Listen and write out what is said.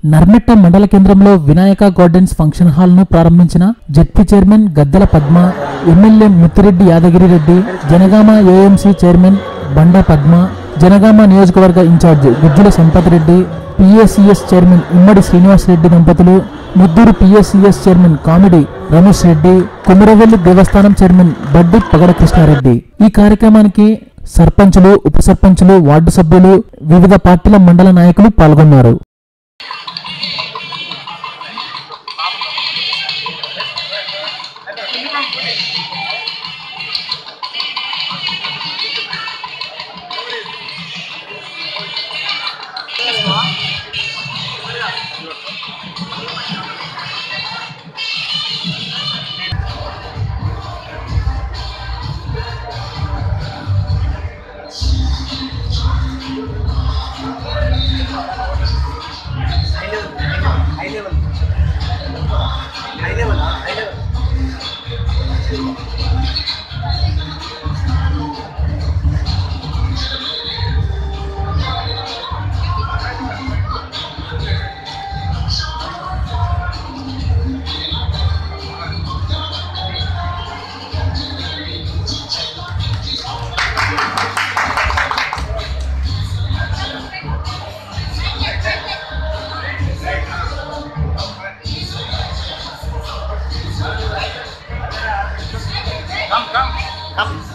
నర్మెట్ట మండల కేంద్రంలో Vinayaka gardens function hall ను ప్రారంభించిన ZP chairman Gaddela Padma MLA Muthireddy Yadagiri Reddy Janagama AMC chairman Banda Padma Janagama నియోజకవర్గ incharge Gujjula Sampath Reddy PSCS chairman Immadi Srinivas Reddy దంపతులు ముద్దూరు పిఎస్సిఎస్ చైర్మన్ కామెడీ రమేష్ రెడ్డి కుమరవెల్లి దేవస్థానం చైర్మన్ బడ్డి పగడ కృష్ణారెడ్డి ఈ కార్యక్రమానికి సర్పంచులు ఉప సర్పంచులు వార్డు సభ్యులు వివిధ పార్టీల మండల నాయకులు పాల్గొన్నారు high level high level high level come come come